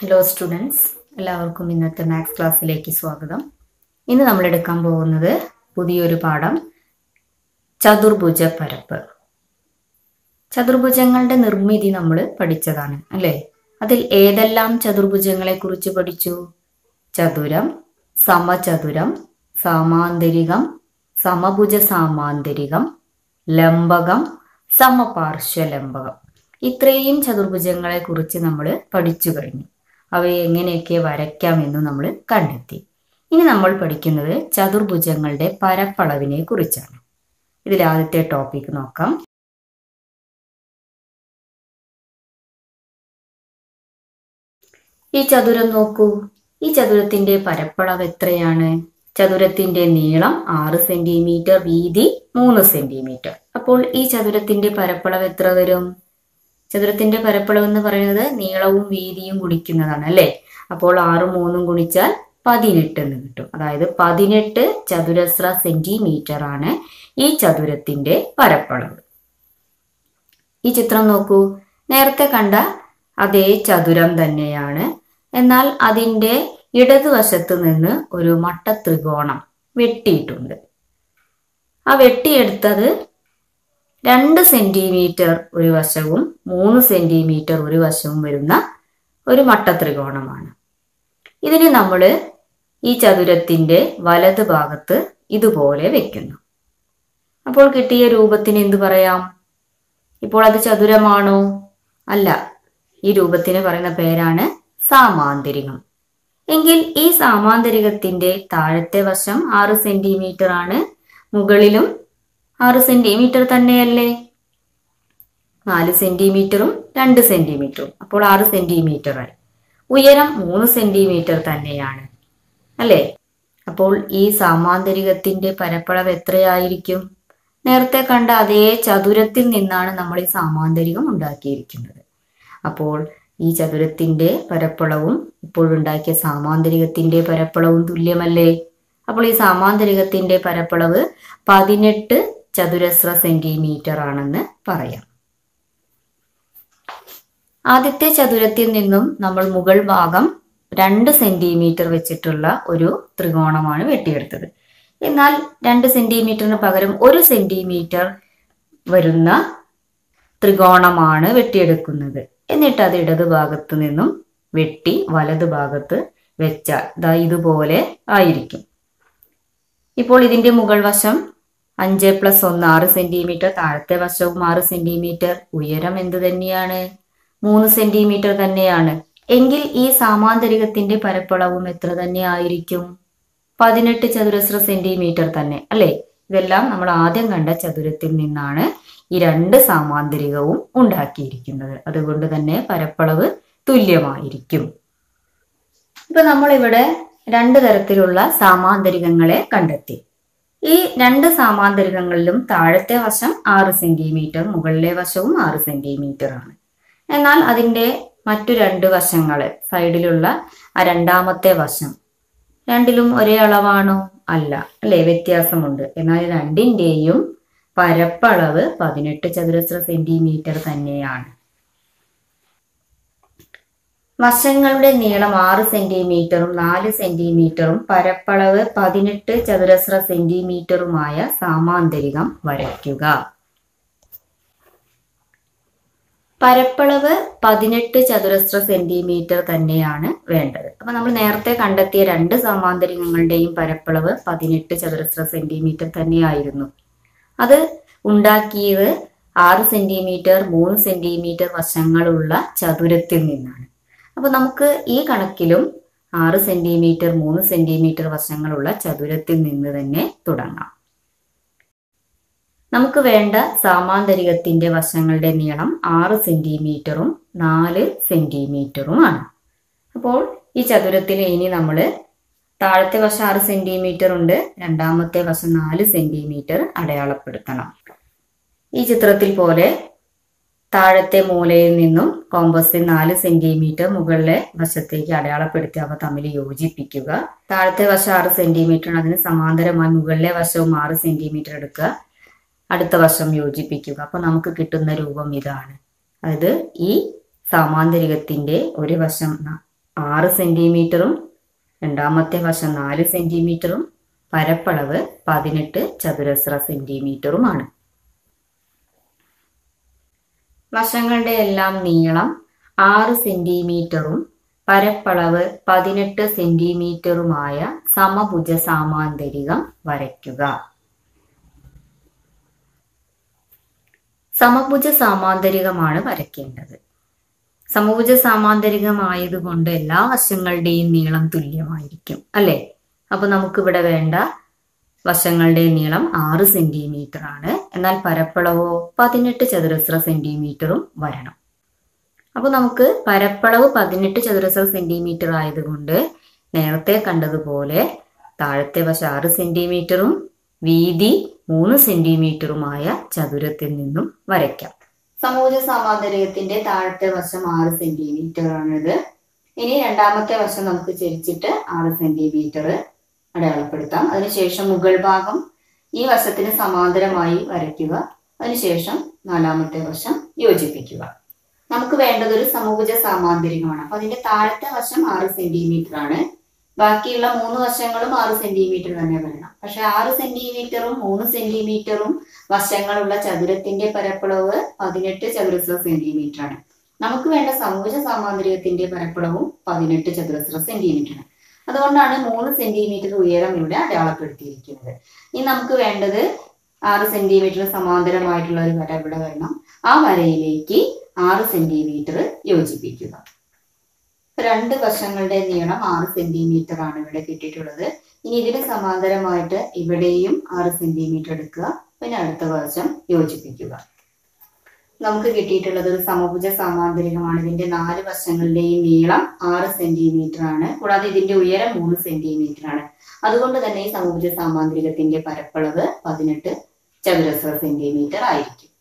hello students എല്ലാവർക്കും ഇന്നത്തെ maths ക്ലാസ്സിലേക്ക് സ്വാഗതം ഇന്ന് നമ്മൾ എടുക്കാൻ പോകുന്നത് പുതിയൊരു പാഠം ചതുർഭുജ പരപ്പ് ചതുർഭുജങ്ങളുടെ നിർമ്മിതി നമ്മൾ പഠിച്ചതാണ് അല്ലേ അതിൽ ഏതെല്ലാം ചതുർഭുജങ്ങളെ കുറിച്ച് പഠിച്ചു ചതുരം സമചതുരം സാമാന്തരികം സമഭുജ സാമാന്തരികം ലംബകം സമപാർശ്വലംബകം ഇത്രയും ചതുർഭുജങ്ങളെ കുറിച്ച് നമ്മൾ പഠിച്ചു കഴിഞ്ഞു അവയെ എങ്ങനെയൊക്കെ വരയ്ക്കാമെന്ന് നമ്മൾ കണ്ടെത്തി ഇനി നമ്മൾ പഠിക്കുന്നത് ചതുർഭുജങ്ങളുടെ പരപ്പളവിനെ കുറിച്ചാണ് ഇതിൽ ആദ്യത്തെ ടോപ്പിക് നോക്കാം ഈ ചതുരം നോക്കൂ ഈ ചതുരത്തിന്റെ പരപ്പളവ് എത്രയാണ് ചതുരത്തിന്റെ നീളം ആറ് സെന്റിമീറ്റർ വീതി മൂന്ന് സെന്റിമീറ്റർ അപ്പോൾ ഈ ചതുരത്തിന്റെ പരപ്പളവ് എത്ര വരും ചതുരത്തിന്റെ പരപ്പളവ് എന്ന് പറയുന്നത് നീളവും വീതിയും ഗുണിക്കുന്നതാണ് അല്ലെ അപ്പോൾ ആറും മൂന്നും ഗുണിച്ചാൽ പതിനെട്ട് എന്ന് കിട്ടും അതായത് പതിനെട്ട് ചതുരശ്ര സെന്റിമീറ്റർ ആണ് ഈ ചതുരത്തിന്റെ പരപ്പളവ് ഈ ചിത്രം നോക്കൂ നേരത്തെ കണ്ട അതേ ചതുരം തന്നെയാണ് എന്നാൽ അതിന്റെ ഇടതുവശത്ത് നിന്ന് ഒരു മട്ട ത്രികോണം വെട്ടിയിട്ടുണ്ട് ആ വെട്ടിയെടുത്തത് രണ്ട് സെന്റിമീറ്റർ ഒരു വശവും മൂന്ന് സെന്റിമീറ്റർ ഒരു വശവും വരുന്ന ഒരു മട്ട ത്രികോണമാണ് ഇതിന് നമ്മൾ ഈ ചതുരത്തിന്റെ വലത് ഭാഗത്ത് ഇതുപോലെ വെക്കുന്നു അപ്പോൾ കിട്ടിയ രൂപത്തിന് എന്തു പറയാം ഇപ്പോൾ അത് ചതുരമാണോ അല്ല ഈ രൂപത്തിന് പറയുന്ന പേരാണ് സാമാന്തരികം എങ്കിൽ ഈ സാമാന്തരികത്തിന്റെ താഴത്തെ വശം ആറ് സെന്റിമീറ്റർ ആണ് മുകളിലും ആറ് സെന്റിമീറ്റർ തന്നെയല്ലേ നാല് സെന്റിമീറ്ററും രണ്ട് സെന്റിമീറ്ററും അപ്പോൾ ആറ് സെന്റിമീറ്റർ ആയി ഉയരം മൂന്ന് സെന്റിമീറ്റർ തന്നെയാണ് അല്ലേ അപ്പോൾ ഈ സാമാന്തരികത്തിന്റെ പരപ്പളവ് എത്രയായിരിക്കും നേരത്തെ കണ്ട അതേ ചതുരത്തിൽ നിന്നാണ് നമ്മൾ ഈ സാമാന്തരികം ഉണ്ടാക്കിയിരിക്കുന്നത് അപ്പോൾ ഈ ചതുരത്തിന്റെ പരപ്പളവും ഇപ്പോഴുണ്ടാക്കിയ സാമാന്തരികത്തിന്റെ പരപ്പളവും തുല്യമല്ലേ അപ്പോൾ ഈ സാമാന്തരികത്തിന്റെ പരപ്പളവ് പതിനെട്ട് ചതുരശ്ര സെന്റിമീറ്റർ ആണെന്ന് പറയാം ആദ്യത്തെ ചതുരത്തിൽ നിന്നും നമ്മൾ മുകൾ ഭാഗം രണ്ട് സെന്റിമീറ്റർ വെച്ചിട്ടുള്ള ഒരു ത്രികോണമാണ് വെട്ടിയെടുത്തത് എന്നാൽ രണ്ട് സെന്റിമീറ്ററിന് പകരം ഒരു സെന്റിമീറ്റർ വരുന്ന ത്രികോണമാണ് വെട്ടിയെടുക്കുന്നത് എന്നിട്ട് അത് ഇടത് ഭാഗത്ത് നിന്നും വെട്ടി വലത് ഭാഗത്ത് വെച്ചാൽ ദാ ഇതുപോലെ ആയിരിക്കും ഇപ്പോൾ ഇതിന്റെ മുകൾ വശം അഞ്ച് പ്ലസ് ഒന്ന് ആറ് സെന്റിമീറ്റർ താഴത്തെ വശവും ആറ് സെന്റിമീറ്റർ ഉയരം എന്ത് തന്നെയാണ് മൂന്ന് സെന്റിമീറ്റർ തന്നെയാണ് എങ്കിൽ ഈ സാമാന്തരികത്തിന്റെ പരപ്പളവും എത്ര തന്നെ ആയിരിക്കും പതിനെട്ട് ചതുരശ്ര സെന്റിമീറ്റർ തന്നെ അല്ലെ ഇതെല്ലാം നമ്മൾ ആദ്യം കണ്ട ചതുരത്തിൽ നിന്നാണ് ഈ രണ്ട് സാമാന്തരികവും ഉണ്ടാക്കിയിരിക്കുന്നത് അതുകൊണ്ട് തന്നെ പരപ്പളവ് തുല്യമായിരിക്കും ഇപ്പൊ നമ്മളിവിടെ രണ്ട് തരത്തിലുള്ള സാമാന്തരികങ്ങളെ കണ്ടെത്തി ഈ രണ്ട് സാമാന്തരികങ്ങളിലും താഴത്തെ വശം ആറ് സെന്റിമീറ്റർ മുകളിലെ വശവും ആറ് സെന്റിമീറ്റർ ആണ് എന്നാൽ അതിന്റെ മറ്റു രണ്ട് വശങ്ങള് സൈഡിലുള്ള ആ രണ്ടാമത്തെ വശം രണ്ടിലും ഒരേ അളവാണോ അല്ല അല്ലെ വ്യത്യാസമുണ്ട് എന്നാൽ രണ്ടിന്റെയും പരപ്പളവ് പതിനെട്ട് ചതുരശ്ര സെന്റിമീറ്റർ തന്നെയാണ് വശങ്ങളുടെ നീളം ആറ് സെന്റിമീറ്ററും നാല് സെന്റിമീറ്ററും പരപ്പളവ് പതിനെട്ട് ചതുരശ്ര സെന്റിമീറ്ററുമായ സാമാന്തരികം വരയ്ക്കുക പരപ്പളവ് പതിനെട്ട് ചതുരശ്ര സെന്റിമീറ്റർ തന്നെയാണ് വേണ്ടത് അപ്പൊ നമ്മൾ നേരത്തെ കണ്ടെത്തിയ രണ്ട് സമാന്തരികങ്ങളുടെയും പരപ്പളവ് പതിനെട്ട് ചതുരശ്ര സെന്റിമീറ്റർ തന്നെയായിരുന്നു അത് ഉണ്ടാക്കിയത് ആറ് സെന്റിമീറ്റർ മൂന്ന് സെന്റിമീറ്റർ വശങ്ങളുള്ള ചതുരത്തിൽ നിന്നാണ് അപ്പൊ നമുക്ക് ഈ കണക്കിലും ആറ് സെന്റിമീറ്റർ മൂന്ന് സെന്റിമീറ്റർ വശങ്ങളുള്ള ചതുരത്തിൽ നിന്ന് തന്നെ തുടങ്ങാം നമുക്ക് വേണ്ട സാമാന്തരികത്തിന്റെ വശങ്ങളുടെ നീളം ആറ് സെന്റിമീറ്ററും നാല് സെന്റിമീറ്ററുമാണ് അപ്പോൾ ഈ ചതുരത്തിൽ ഇനി നമ്മൾ താഴത്തെ വശം ആറ് സെന്റിമീറ്റർ ഉണ്ട് രണ്ടാമത്തെ വശം നാല് സെന്റിമീറ്റർ അടയാളപ്പെടുത്തണം ഈ ചിത്രത്തിൽ പോലെ താഴത്തെ മൂലയിൽ നിന്നും കോമ്പസിൽ നാല് സെന്റിമീറ്റർ മുകളിലെ വശത്തേക്ക് അടയാളപ്പെടുത്തി അവ തമ്മിൽ യോജിപ്പിക്കുക താഴത്തെ വശം ആറ് സെന്റിമീറ്റർ അതിന് സമാന്തരമായി മുകളിലെ വശവും ആറ് സെന്റിമീറ്റർ എടുക്കുക അടുത്ത വശം യോജിപ്പിക്കുക അപ്പൊ നമുക്ക് കിട്ടുന്ന രൂപം ഇതാണ് അതായത് ഈ സമാന്തരികത്തിന്റെ ഒരു വശം ന- ആറ് സെന്റിമീറ്ററും രണ്ടാമത്തെ വശം നാല് സെന്റിമീറ്ററും പരപ്പളവ് പതിനെട്ട് ചതുരശ്ര സെന്റിമീറ്ററുമാണ് വശങ്ങളുടെ എല്ലാം നീളം ആറ് സെന്റിമീറ്ററും പരപ്പളവ് പതിനെട്ട് സെന്റിമീറ്ററുമായ സമഭുജ സാമാന്തരികം വരയ്ക്കുക സമഭുജ സാമാന്തരികമാണ് വരയ്ക്കേണ്ടത് സമഭുജ സാമാന്തരികമായതുകൊണ്ട് എല്ലാ വശങ്ങളുടെയും നീളം തുല്യമായിരിക്കും അല്ലേ അപ്പൊ നമുക്കിവിടെ വേണ്ട വശങ്ങളുടെ നീളം ആറ് സെന്റിമീറ്റർ ആണ് എന്നാൽ പരപ്പളവോ പതിനെട്ട് ചതുരശ്ര സെന്റിമീറ്ററും വരണം അപ്പൊ നമുക്ക് പരപ്പളവ് പതിനെട്ട് ചതുരശ്ര സെന്റിമീറ്റർ ആയതുകൊണ്ട് നേരത്തെ കണ്ടതുപോലെ താഴത്തെ വശം ആറ് സെന്റിമീറ്ററും വീതി മൂന്ന് സെന്റിമീറ്ററുമായ ചതുരത്തിൽ നിന്നും വരയ്ക്കാം സമൂഹ സമാന്തരത്തിന്റെ താഴത്തെ വശം ആറ് സെന്റിമീറ്റർ ആണിത് ഇനി രണ്ടാമത്തെ വശം നമുക്ക് ചരിച്ചിട്ട് ആറ് സെന്റിമീറ്റർ അടയാളപ്പെടുത്താം അതിനുശേഷം മുകൾ ഭാഗം ഈ വശത്തിന് സമാന്തരമായി വരയ്ക്കുക അതിനുശേഷം നാലാമത്തെ വശം യോജിപ്പിക്കുക നമുക്ക് വേണ്ടത് ഒരു സമഭുജ സാമാന്തരികമാണ് അപ്പൊ അതിന്റെ താഴത്തെ വശം ആറ് സെന്റിമീറ്റർ ആണ് ബാക്കിയുള്ള മൂന്ന് വശങ്ങളും ആറ് സെന്റിമീറ്റർ തന്നെ വരണം പക്ഷെ ആറ് സെന്റിമീറ്ററും മൂന്ന് സെന്റിമീറ്ററും വശങ്ങളുള്ള ചതുരത്തിന്റെ പരപ്പളവ് പതിനെട്ട് ചതുരശ്ര സെന്റിമീറ്റർ ആണ് നമുക്ക് വേണ്ട സമഭുജ സാമാന്തരികത്തിന്റെ പരപ്പളവും പതിനെട്ട് ചതുരശ്ര സെന്റിമീറ്റർ ആണ് അതുകൊണ്ടാണ് മൂന്ന് സെന്റിമീറ്റർ ഉയരം ഇവിടെ അടയാളപ്പെടുത്തിയിരിക്കുന്നത് ഇനി നമുക്ക് വേണ്ടത് ആറ് സെന്റിമീറ്റർ സമാന്തരമായിട്ടുള്ള ഒരു വര ഇവിടെ വരണം ആ വരയിലേക്ക് ആറ് സെന്റിമീറ്റർ യോജിപ്പിക്കുക രണ്ട് വശങ്ങളുടെ നീളം ആറ് സെന്റിമീറ്റർ ആണ് ഇവിടെ കിട്ടിയിട്ടുള്ളത് ഇനി ഇതിന് സമാന്തരമായിട്ട് ഇവിടെയും ആറ് സെന്റിമീറ്റർ എടുക്കുക പിന്നെ അടുത്ത വശം യോജിപ്പിക്കുക നമുക്ക് കിട്ടിയിട്ടുള്ളത് ഒരു സമഭുജ സമാന്തരികമാണ് ഇതിന്റെ നാല് വശങ്ങളുടെയും നീളം ആറ് സെന്റിമീറ്റർ ആണ് കൂടാതെ ഇതിന്റെ ഉയരം മൂന്ന് സെന്റിമീറ്റർ ആണ് അതുകൊണ്ട് തന്നെ ഈ സമഭുജ സാമാന്തരികത്തിന്റെ പരപ്പളവ് പതിനെട്ട് ചതുരശ്ര സെന്റിമീറ്റർ ആയിരിക്കും